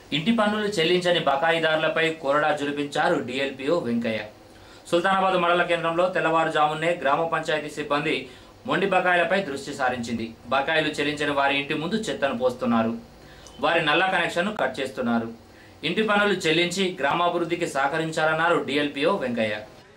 ఇంటి పన్నులు చెల్లించని బకాయిదారులపై కొరడా జులిపించారు డిఎల్పిఓ వెంకయ్య సుల్తానాబాద్ మండల కేంద్రంలో తెల్లవారుజామునే గ్రామ పంచాయతీ సిబ్బంది మొండి బకాయిలపై దృష్టి సారించింది బకాయిలు చెల్లించని వారి ఇంటి ముందు చెత్తను పోస్తున్నారు వారి నల్ల కనెక్షన్ను కట్ చేస్తున్నారు ఇంటి పనులు చెల్లించి గ్రామాభివృద్ధికి సహకరించాలన్నారు డిఎల్పిఓ వెంకయ్య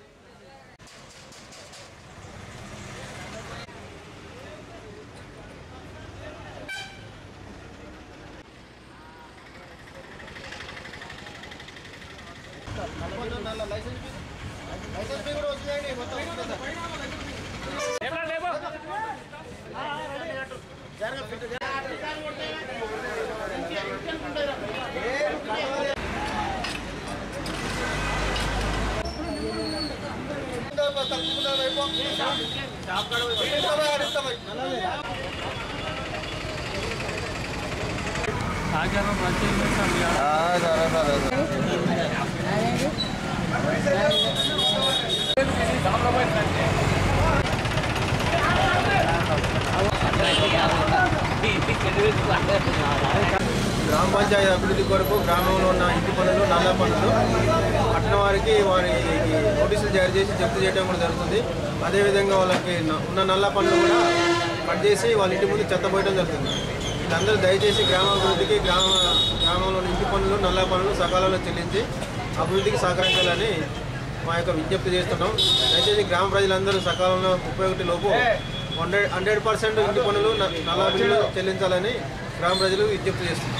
గ్రామ పంచాయతీ అభివృద్ధి కొరకు గ్రామంలో ఉన్న ఇంటి పనులు నల్ల పనులు పట్టణ వారికి వారికి నోటీసులు జారీ చేసి జప్తు చేయడం కూడా జరుగుతుంది అదేవిధంగా వాళ్ళకి న- ఉన్న నల్ల పనులు కూడా కట్ చేసి వాళ్ళ ఇంటి ముందు చెత్త పోయడం జరుగుతుంది వీళ్ళందరూ దయచేసి గ్రామాభివృద్ధికి గ్రామ గ్రామంలోని ఇంటి పనులు నల్ల పనులు సకాలంలో చెల్లించి అభివృద్ధికి సహకరించాలని మా యొక్క విజ్ఞప్తి చేస్తున్నాం దయచేసి గ్రామ ప్రజలందరూ సకాలంలో ముప్పై ఒకటి లోపు హండ్రెడ్ హండ్రెడ్ పర్సెంట్ ఇంటి పనులు న- నల్ల బిల్లులు చెల్లించాలని గ్రామ ప్రజలు విజ్ఞప్తి చేస్తున్నాం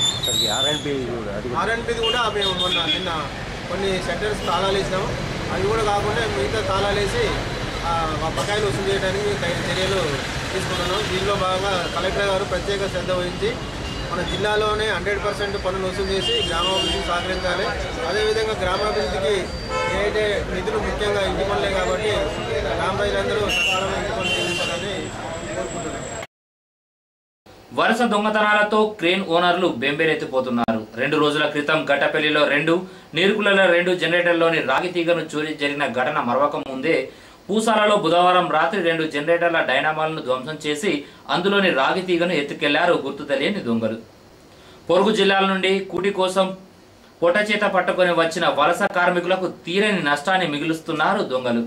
ఆర్ఎన్పిది కూడా మేము మొన్న నిన్న కొన్ని సెంటర్స్ తాళాలు వేసినాము అవి కూడా కాకుండా మిగతా తాళాలు వేసి ఆ, ఆ బకాయిలు వసూలు చేయడానికి తగిన చర్యలు తీసుకుంటున్నాం దీనిలో భాగంగా కలెక్టర్ గారు ప్రత్యేక శ్రద్ధ వహించి మన జిల్లాలోనే హండ్రెడ్ పర్సెంట్ పనులు వసూలు చేసి గ్రామాభివృద్ధికి సహకరించాలి అదేవిధంగా గ్రామాభివృద్ధికి ఏదైతే నిధులు ముఖ్యంగా ఇంటి పనులే కాబట్టి గ్రామ ప్రజలందరూ సకాలంలో ఇంటి పనులు చెల్లించాలని కోరుకుంటున్నాం వరుస దొంగతనాలతో క్రేన్ ఓనర్లు బెంబేలెత్తిపోతున్నారు రెండు రోజుల క్రితం గట్టపల్లిలో రెండు నీరుకులలో రెండు జనరేటర్లోని రాగి తీగను చోరీ జరిగిన ఘటన మరవక ముందే పూసాలలో బుధవారం రాత్రి రెండు జనరేటర్ల డైనామాలను ధ్వంసం చేసి అందులోని రాగి తీగను ఎత్తుకెళ్లారు గుర్తు తెలియని దొంగలు పొరుగు జిల్లాల నుండి కూటి కోసం పొట్ట చేత పట్టుకొని వచ్చిన వలస కార్మికులకు తీరని నష్టాన్ని మిగులుస్తున్నారు దొంగలు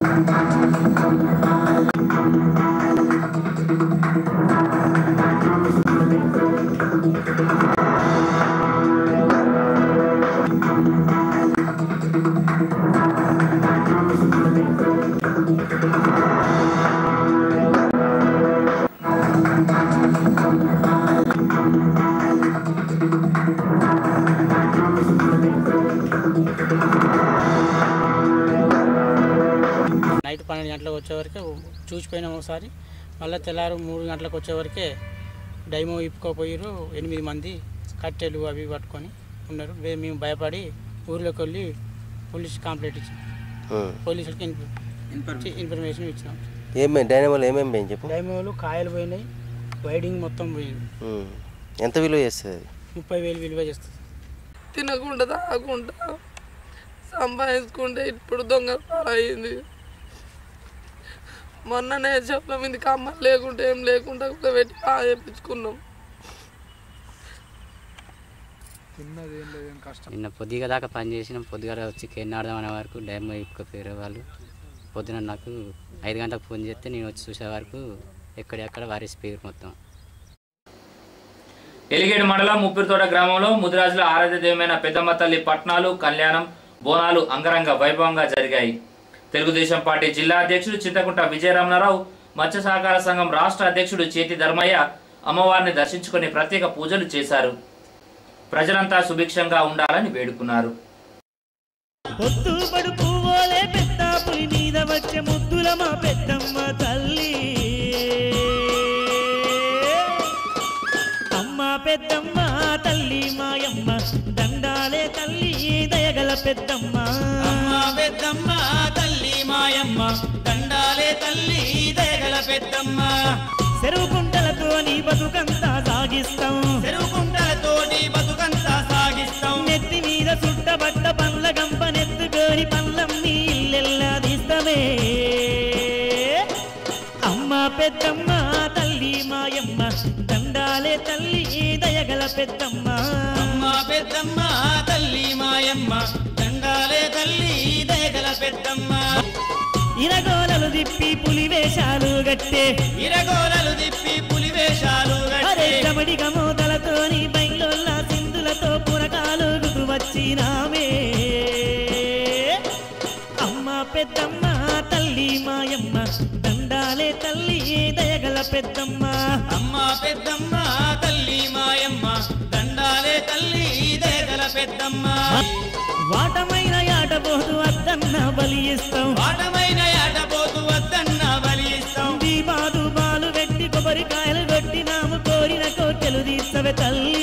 నైట్ పన్నెండు గంటలకు వచ్చేవరకే చూసిపోయినాం ఒకసారి మళ్ళీ తెల్లారు మూడు గంటలకు వచ్చేవరకే డైమో ఇప్పుకోపోయారు ఎనిమిది మంది కట్టెలు అవి పట్టుకొని ఉన్నారు వే- మేము భయపడి ఊర్లోకి వెళ్ళి పోలీస్ కంప్లైంట్ ఇచ్చాం పోలీసులకి ఇన్ఫ- ఇన్ఫర్మేషన్ ఇచ్చినాం ఏమేమి డైనమోలు ఏమేమి పోయింది చెప్పు డైమోలు కాయలు పోయినాయి వైడింగ్ మొత్తం పోయింది ఉమ్. ఎంత విలువ చేస్తుంది అది ముప్పై వేలు విలువ చేస్తుంది తినకుండా తాగకుండా సంపాదించుకుంటే ఇప్పుడు దొంగ అయింది మొన్ననే చెప్పుల మీద కమ్మ లేకుంటే ఏం లేకుండా కూడా పెట్టి బాగా చేయించుకున్నాం నిన్న పొద్దుగా దాకా పని చేసినాం పొద్దుగాల వచ్చి కెన్నాడదాం అనే వరకు డ్యామ్ ఎక్కిపోయారు వాళ్ళు పొద్దున నాకు ఐదు గంటలకు ఫోన్ చేస్తే నేను వచ్చి చూసే వరకు ఎక్కడెక్కడ వారేసిపోయారు మొత్తం ఎలిగేడు మండలం ముప్పిరితోట గ్రామంలో ముదిరాజుల ఆరాధ్య దైవమైన పెద్దమ్మ తల్లి పట్నాలు కళ్యాణం బోనాలు అంగరంగ వైభవంగా జరిగాయి తెలుగుదేశం పార్టీ జిల్లా అధ్యక్షుడు చింతకుంట విజయరమణారావు మత్స్య సహకార సంఘం రాష్ట్ర అధ్యక్షుడు చేతి ధర్మయ్య అమ్మవారిని దర్శించుకొని ప్రత్యేక పూజలు చేశారు ప్రజలంతా సుభిక్షంగా ఉండాలని వేడుకున్నారు పొద్దు పడుపు ఓలే పెద్ద పులి మీద వచ్చే ముద్దుల మా పెద్దమ్మ తల్లి అమ్మ పెద్దమ్మ తల్లి మాయమ్మ దండాలే తల్లి దయగల పెద్దమ్మ అమ్మ పెద్దమ్మ తల్లి మాయమ్మ దండాలే తల్లి దయగల పెద్దమ్మ చెరువు కుంటలతో నీ బతుకంతా సాగిస్తాం చెరువు కుంటలతోటి బతుకంతా సాగిస్తాం నెత్తి మీద చుట్టబట్ట పండ్ల గంప నెత్తుకొని పండ్లమ్మి ఇల్లెల్లా తీస్తామే అమ్మ పెద్దమ్మ తల్లి మాయమ్మ దండాలే తల్లి దయగల పెద్దమ్మ అమ్మ పెద్దమ్మ తల్లి మాయమ్మ దండాలే తల్లి దయగల పెద్దమ్మ ఇరగోలలు దిప్పి పులి వేషాలు గట్టే ఇరగోలలు తిప్పి పులి వేషాలు అరే గట్టి కబడిగ మోతలతోని బయలుల్ల సింధులతో పురకాలు గుతు వచ్చినామే అమ్మ పెద్దమ్మ తల్లి మాయమ్మ దండాలే తల్లి దయగల పెద్దమ్మ అమ్మ పెద్దమ్మ తల్లి మాయమ్మ దండాలే తల్లి దయగల పెద్దమ్మ వాటమైన ఆటబోదు అద్దన్న బలి ఇస్తాం పాఠమైన ఆటపోతు వద్దన్న బలి ఇస్తాం దీపాదు బాలు పెట్టి కొబ్బరికాయలు కొట్టినాము కోరిన కోటెలు తీర్చవే తల్లి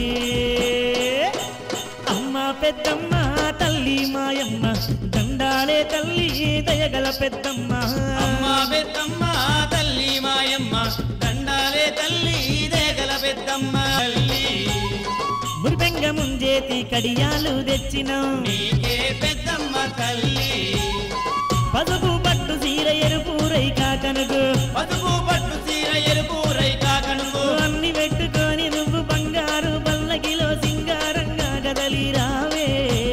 అమ్మ పెద్దమ్మ తల్లి మాయమ్మ దండాలే తల్లి దయగల పెద్దమ్మ అమ్మ పెద్దమ్మ తల్లి మాయమ్మ దండాలే తల్లి దయగల పెద్దమ్మ తల్లి మురిపెంగ ముంజేతి కడియాలు తెచ్చినాం నీకే పెద్దమ్మ తల్లి పసుపు పట్టు సీర ఎరుపూరై కాకనుకు పసుపు పట్టు చీర ఎరుపు రైకా కనుకో అన్ని పెట్టుకొని నువ్వు బంగారు పల్లకిలో సింగారంగా కదలి రావే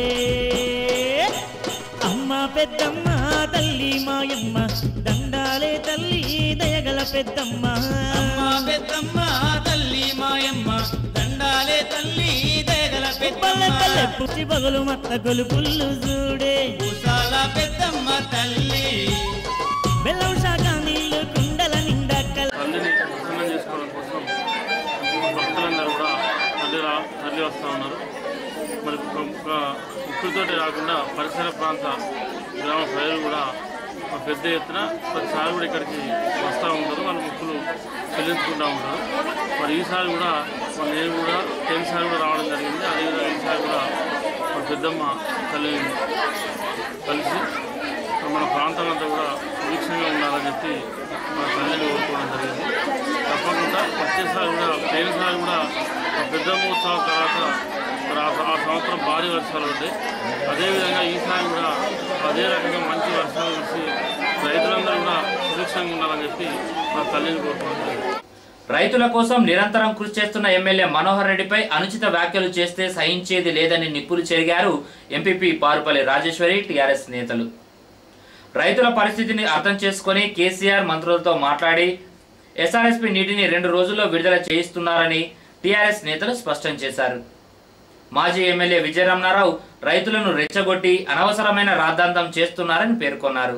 అమ్మ పెద్దమ్మ తల్లి మాయమ్మ దండాలే తల్లి దయగల పెద్దమ్మ అమ్మ పెద్దమ్మ తల్లి మాయమ్మ దండాలే తల్లి దయగల పల్లె పల్లె పెద్దమ్మ పుట్టి పగులు మత్త కొలుపుల్లు చూడే భూసాల పెద్దమ్మ తల్లి బెల్లం శాఖ నీళ్ళు కుండల నిండా కల తల్లిని ప్రసన్నం చేసుకోవడం కోసం భక్తులందరూ కూడా తల్లి రా తల్లి వస్తూ ఉన్నారు మరి ఉప్పులతోటి కాకుండా పరిసర ప్రాంత గ్రామ ప్రజలు కూడా ఒక పెద్ద ఎత్తున ప్రతిసారి కూడా ఇక్కడికి వస్తూ ఉంటారు వాళ్ళ మొక్కులు చెల్లించుకుంటూ ఉంటారు మరి ఈసారి కూడా మరి నేను కూడా తొలిసారి కూడా రావడం జరిగింది అదేవిధంగా ఈసారి కూడా మా పెద్దమ్మ తల్లిని కలిసి మన ప్రాంతం అంతా కూడా సుభిక్షంగా ఉండాలని చెప్పి మన తల్లిని కోరుకోవడం జరిగింది తప్పకుండా వచ్చేసారి కూడా పోయినసారి కూడా ఆ పెద్ద ఉత్సవం తర్వాత మరి ఆ ఆ సంవత్సరం భారీ వర్షాలు ఉంటాయి అదేవిధంగా ఈసారి కూడా అదే రకంగా మంచి వర్షాలు కురిసి రైతులందరూ కూడా సుభిక్షంగా ఉండాలని చెప్పి మా తల్లిని కోరుకోవడం జరిగింది రైతుల కోసం నిరంతరం కృషి చేస్తున్న ఎమ్మెల్యే మనోహర్ రెడ్డిపై అనుచిత వ్యాఖ్యలు చేస్తే సహించేది లేదని నిప్పులు చెరిగారు ఎంపీపీ పారుపల్లి రాజేశ్వరి టీఆర్ఎస్ నేతలు రైతుల పరిస్థితిని అర్థం చేసుకొని కేసీఆర్ మంత్రులతో మాట్లాడి ఎస్ఆర్ఎస్పీ నీటిని రెండు రోజుల్లో విడుదల చేయిస్తున్నారని టీఆర్ఎస్ నేతలు స్పష్టం చేశారు మాజీ ఎమ్మెల్యే విజయరమణారావు రైతులను రెచ్చగొట్టి అనవసరమైన రాద్ధాంతం చేస్తున్నారని పేర్కొన్నారు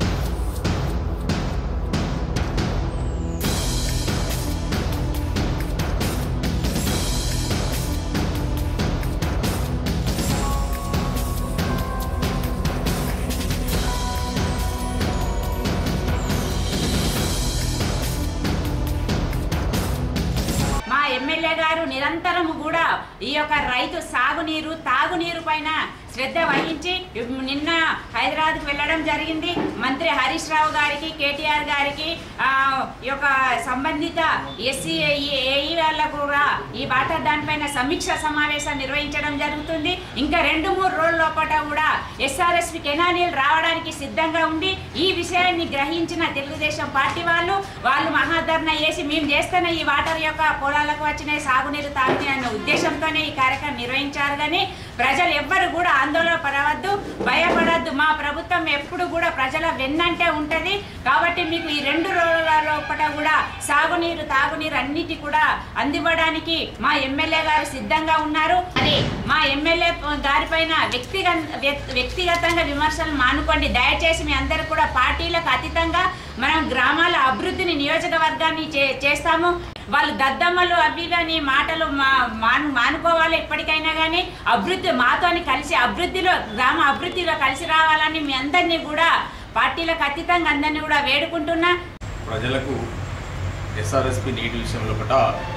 మా ఎమ్మెల్యే గారు నిరంతరము కూడా ఈ యొక్క రైతు సాగునీరు తాగునీరు పైన శ్రద్ధ వహించి నిన్న హైదరాబాద్కి వెళ్ళడం జరిగింది మంత్రి హరీష్ రావు గారికి కేటీఆర్ గారికి ఆ, ఈ యొక్క సంబంధిత ఎస్సీ ఏఈ వాళ్ళకు కూడా ఈ వాటర్ దానిపైన సమీక్ష సమావేశం నిర్వహించడం జరుగుతుంది ఇంకా రెండు మూడు రోజుల లోపల కూడా ఎస్ఆర్ఎస్పి కెనానీలు రావడానికి సిద్ధంగా ఉంది ఈ విషయాన్ని గ్రహించిన తెలుగుదేశం పార్టీ వాళ్ళు వాళ్ళు మహాధరణ చేసి మేము చేస్తేనే ఈ వాటర్ యొక్క పొలాలకు వచ్చిన సాగునీరు తాగునీరు అన్న ఉద్దేశంతోనే ఈ కార్యక్రమం నిర్వహించారు కానీ ప్రజలు ఎవ్వరు కూడా ఆందోళన పడవద్దు భయపడద్దు మా ప్రభుత్వం ఎప్పుడు కూడా ప్రజల వెన్నంటే ఉంటది కాబట్టి మీకు ఈ రెండు రోజుల లోపల కూడా సాగునీరు తాగునీరు అన్నిటి కూడా అందివ్వడానికి మా ఎమ్మెల్యే గారు సిద్ధంగా ఉన్నారు అది మా ఎమ్మెల్యే గారిపైన వ్యక్తిగత వ్యక్- వ్యక్తిగతంగా విమర్శలు మానుకోండి దయచేసి మీ అందరు కూడా పార్టీలకు అతీతంగా మనం గ్రామాల అభివృద్ధిని నియోజకవర్గాన్ని చే- చేస్తాము వాళ్ళు దద్దమ్మలు అవి ఇవి అని మాటలు మా- మాను మానుకోవాలి ఎప్పటికైనా కానీ అభివృద్ధి మాతోని కలిసి అభివృద్ధిలో గ్రామ అభివృద్ధిలో కలిసి రావాలని మీ అందరినీ కూడా పార్టీలకు అతీతంగా అందరినీ కూడా వేడుకుంటున్నా ప్రజలకు ఎస్ఆర్ఎస్పి నీటి విషయంలో ఒకట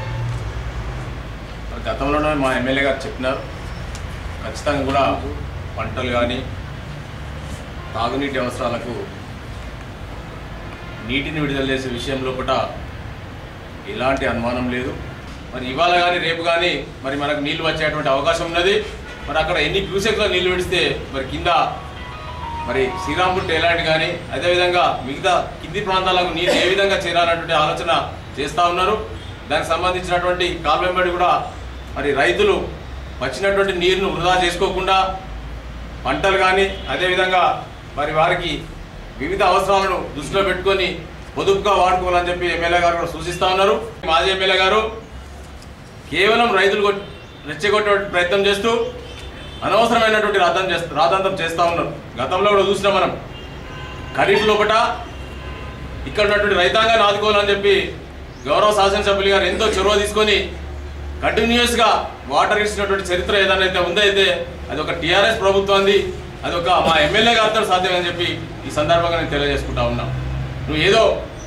మరి గతంలోనే మా ఎమ్మెల్యే గారు చెప్పినారు ఖచ్చితంగా కూడా పంటలు కానీ తాగునీటి అవసరాలకు నీటిని విడుదల చేసే విషయంలో ఒకట ఎలాంటి అనుమానం లేదు మరి ఇవాళ కానీ రేపు కానీ మరి మనకు నీళ్లు వచ్చేటువంటి అవకాశం ఉన్నది మరి అక్కడ ఎన్ని క్యూసెక్లో నీళ్లు విడిస్తే మరి కింద మరి శ్రీరాంపూర్ టైలాండ్ కానీ అదేవిధంగా మిగతా కింది ప్రాంతాలకు నీరు ఏ విధంగా చేరాలన్నటువంటి ఆలోచన చేస్తూ ఉన్నారు దానికి సంబంధించినటువంటి కాలువెంబడి కూడా మరి రైతులు వచ్చినటువంటి నీరును వృధా చేసుకోకుండా పంటలు కానీ అదేవిధంగా మరి వారికి వివిధ అవసరాలను దృష్టిలో పెట్టుకొని పొదుపుగా వాడుకోవాలని చెప్పి ఎమ్మెల్యే గారు కూడా సూచిస్తా ఉన్నారు మాజీ ఎమ్మెల్యే గారు కేవలం రైతులు కొట్- రెచ్చగొట్టే ప్రయత్నం చేస్తూ అనవసరమైనటువంటి రాధం చేస్తూ రాధాంతం చేస్తూ ఉన్నారు గతంలో కూడా చూసినాం మనం ఖరీఫ్ లోపట ఇక్కడ ఉన్నటువంటి రైతాంగాన్ని ఆదుకోవాలని చెప్పి గౌరవ శాసనసభ్యులు గారు ఎంతో చొరవ తీసుకొని కంటిన్యూస్గా వాటర్ ఇచ్చినటువంటి చరిత్ర ఏదైనా అయితే ఉందో అయితే అది ఒక టీఆర్ఎస్ ప్రభుత్వాన్ని అది ఒక మా ఎమ్మెల్యే గారితో సాధ్యమని చెప్పి ఈ సందర్భంగా నేను తెలియజేసుకుంటా ఉన్నాం నువ్వు ఏదో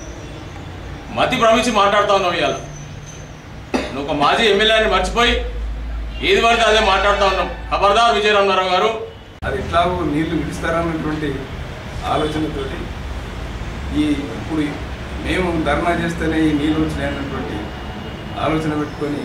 మతి భ్రమించి మాట్లాడుతా ఉన్నావు ఇవాళ నువ్వు ఒక మాజీ ఎమ్మెల్యేని మర్చిపోయి ఏది పడితే అదే మాట్లాడుతా ఉన్నాం ఖబర్దార్ విజయరామరావు గారు అది ఎట్లాగో నీళ్లు విడుస్తారన్నటువంటి ఆలోచనతోటి ఈ ఇప్పుడు మేము ధర్నా చేస్తేనే ఈ నీళ్ళు వచ్చినాయి అన్నటువంటి ఆలోచన పెట్టుకొని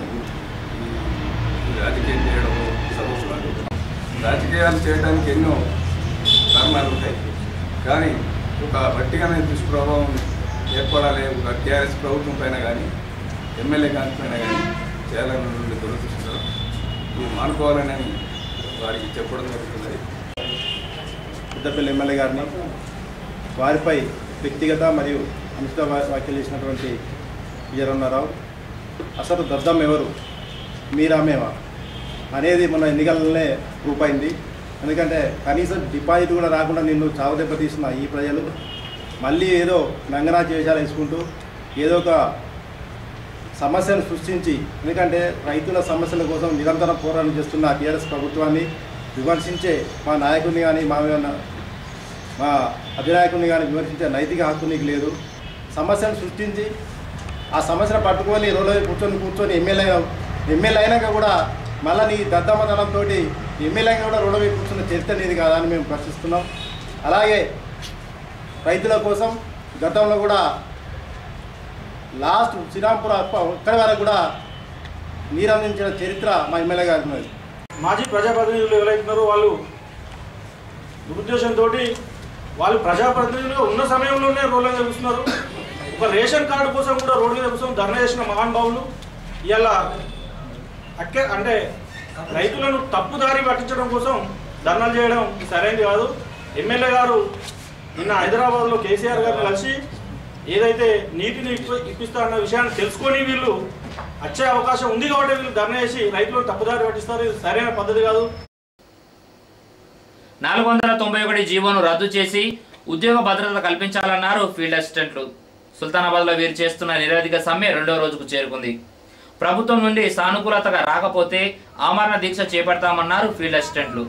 ఈ రాజకీయం చేయడం సమస్యలు రాజకీయాలు చేయడానికి ఎన్నో కారణాలు ఉంటాయి కానీ ఒక గట్టిగానే దుష్ప్రభావం ఏర్పడాలి ఒక టీఆర్ఎస్ ప్రభుత్వం పైన కానీ ఎమ్మెల్యే కాని పైన కానీ చేయాలన్నటువంటి దురదృష్టం ఇది మానుకోవాలని వారికి చెప్పడం జరుగుతున్నది పెద్దపల్లి ఎమ్మెల్యే గారిని వారిపై వ్యక్తిగత మరియు అనుచిత వా- వ్యాఖ్యలు చేసినటువంటి విజయరమణారావు అసలు దద్దం ఎవరు మీరా మేమా అనేది మన ఎన్నికలనే ప్రూఫ్ అయింది ఎందుకంటే కనీసం డిపాజిట్ కూడా రాకుండా నిన్ను చావు దెబ్బ తీసిన ఈ ప్రజలు మళ్ళీ ఏదో నంగనా చేశాలు వేసుకుంటూ ఏదో ఒక సమస్యను సృష్టించి ఎందుకంటే రైతుల సమస్యల కోసం నిరంతరం పోరాటం చేస్తున్న టీఆర్ఎస్ ప్రభుత్వాన్ని విమర్శించే మా నాయకుడిని కానీ మా మా అధినాయకుడిని కానీ విమర్శించే నైతిక హక్కు నీకు లేదు సమస్యను సృష్టించి ఆ సమస్యను పట్టుకొని రోడ్ల మీద కూర్చొని కూర్చొని ఎమ్మెల్యే ఎమ్మెల్యే అయినాక కూడా మళ్ళీ నీ దద్దమ్మతనంతో ఎమ్మెల్యే అయినా కూడా రోడ్ల మీద కూర్చున్న చరిత్ర నీది కాదా అని మేము ప్రశ్నిస్తున్నాం అలాగే రైతుల కోసం గతంలో కూడా లాస్ట్ శ్రీరాంపుర ఇక్కడి వరకు కూడా నీరు అందించిన చరిత్ర మా ఎమ్మెల్యే గారి ఉన్నది మాజీ ప్రజాప్రతినిధులు ఎవరైతున్నారో వాళ్ళు దురుద్దేశంతో వాళ్ళు ప్రజాప్రతినిధులుగా ఉన్న సమయంలోనే రోడ్ల మీద కూర్చున్నారు ఒక రేషన్ కార్డు కోసం కూడా రోడ్డు మీద కూర్చొని ధర్నా చేసిన మహానుభావులు ఇలా అక్క అంటే రైతులను తప్పుదారి పట్టించడం కోసం ధర్నాలు చేయడం సరైనది కాదు ఎమ్మెల్యే గారు నిన్న హైదరాబాద్లో కేసీఆర్ గారిని కలిసి ఏదైతే నీటిని ఇప్ప- ఇప్పిస్తా అన్న విషయాన్ని తెలుసుకొని వీళ్ళు వచ్చే అవకాశం ఉంది కాబట్టి వీళ్ళు ధర్నా చేసి రైతులను తప్పుదారి పట్టిస్తారు ఇది సరైన పద్ధతి కాదు నాలుగు వందల తొంభై ఒకటి జీవోను రద్దు చేసి ఉద్యోగ భద్రత కల్పించాలన్నారు ఫీల్డ్ అసిస్టెంట్లు సుల్తానాబాద్లో వీరు చేస్తున్న నిరవధిక సమ్మె రెండో రోజుకు చేరుకుంది ప్రభుత్వం నుండి సానుకూలతగా రాకపోతే ఆమరణ దీక్ష చేపడతామన్నారు ఫీల్డ్ అసిస్టెంట్లు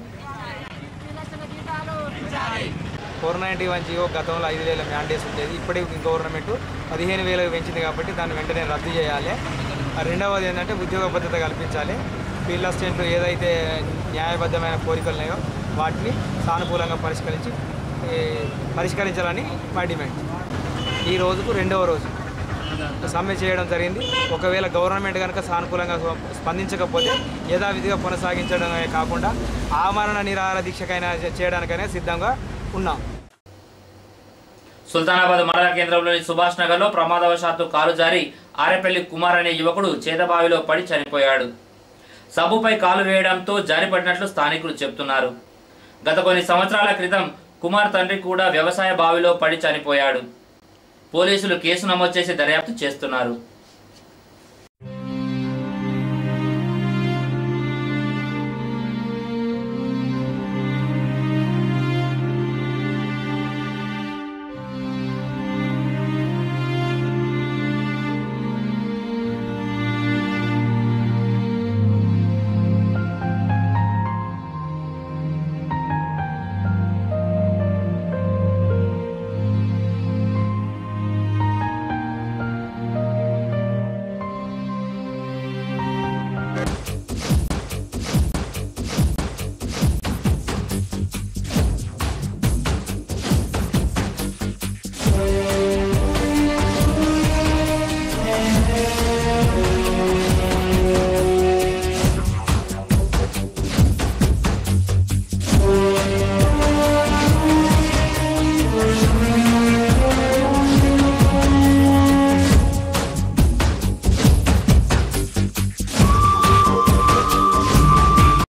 ఫోర్ నైంటీ వన్ జియో గతంలో ఐదు వేల మ్యాండేస్ ఉండేది ఇప్పటికి గవర్నమెంట్ పదిహేను వేలకు పెంచింది కాబట్టి దాన్ని వెంటనే రద్దు చేయాలి ఆ రెండవది ఏంటంటే ఉద్యోగ భద్రత కల్పించాలి ఫీల్డ్ అసిస్టెంట్లు ఏదైతే న్యాయబద్ధమైన కోరికలు ఉన్నాయో వాటిని సానుకూలంగా పరిష్కరించి ఈ, పరిష్కరించాలని మా డిమాండ్ ఈ రోజుకు రెండవ రోజు సమ్మె చేయడం జరిగింది ఒకవేళ గవర్నమెంట్ కనుక సానుకూలంగా స్పందించకపోతే యథావిధిగా కొనసాగించడమే కాకుండా ఆమరణ నిరాహార దీక్షకైనా చేయడానికైనా సిద్ధంగా ఉన్నాం సుల్తానాబాద్ మండల కేంద్రంలోని సుభాష్ నగర్లో ప్రమాదవశాత్తు కాలు జారి ఆరేపల్లి కుమార్ అనే యువకుడు చేతబావిలో పడి చనిపోయాడు సబ్బుపై కాలు వేయడంతో జారిపడినట్లు స్థానికులు చెబుతున్నారు గత కొన్ని సంవత్సరాల క్రితం కుమార్ తండ్రి కూడా వ్యవసాయ బావిలో పడి చనిపోయాడు పోలీసులు కేసు నమోదు చేసి దర్యాప్తు చేస్తున్నారు